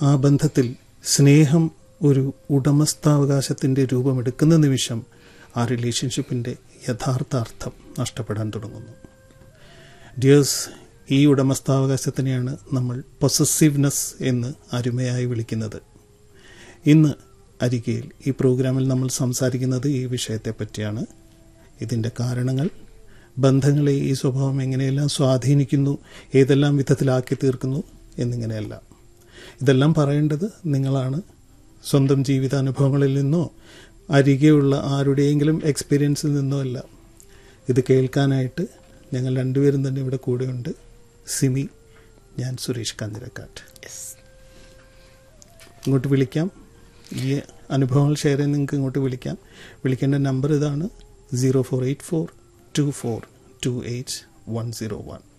ആ ബന്ധത്തിൽ സ്നേഹം ഒരു ഉടമസ്ഥാവകാശത്തിൻ്റെ രൂപമെടുക്കുന്ന നിമിഷം ആ റിലേഷൻഷിപ്പിൻ്റെ യഥാർത്ഥ അർത്ഥം നഷ്ടപ്പെടാൻ തുടങ്ങുന്നു ഡിയേഴ്സ് ഈ ഉടമസ്ഥാവകാശത്തിനെയാണ് നമ്മൾ പൊസസീവ്നെസ് എന്ന് അരുമയായി വിളിക്കുന്നത് ഇന്ന് അരികയിൽ ഈ പ്രോഗ്രാമിൽ നമ്മൾ സംസാരിക്കുന്നത് ഈ വിഷയത്തെ പറ്റിയാണ് ഇതിൻ്റെ കാരണങ്ങൾ ബന്ധങ്ങളെ ഈ സ്വഭാവം എങ്ങനെയെല്ലാം സ്വാധീനിക്കുന്നു ഏതെല്ലാം വിധത്തിലാക്കി തീർക്കുന്നു എന്നിങ്ങനെയെല്ലാം ഇതെല്ലാം പറയേണ്ടത് നിങ്ങളാണ് സ്വന്തം ജീവിതാനുഭവങ്ങളിൽ നിന്നോ അരികെയുള്ള ആരുടെയെങ്കിലും എക്സ്പീരിയൻസിൽ നിന്നോ അല്ല ഇത് കേൾക്കാനായിട്ട് ഞങ്ങൾ രണ്ടുപേരും തന്നെ ഇവിടെ കൂടെയുണ്ട് സിമി ഞാൻ സുരേഷ് കാഞ്ഞിരക്കാട്ട് ഇങ്ങോട്ട് വിളിക്കാം ഈ അനുഭവങ്ങൾ ഷെയർ ചെയ്യാൻ നിങ്ങൾക്ക് ഇങ്ങോട്ട് വിളിക്കാം വിളിക്കേണ്ട നമ്പർ ഇതാണ് zero four eight four two four two eight one zero one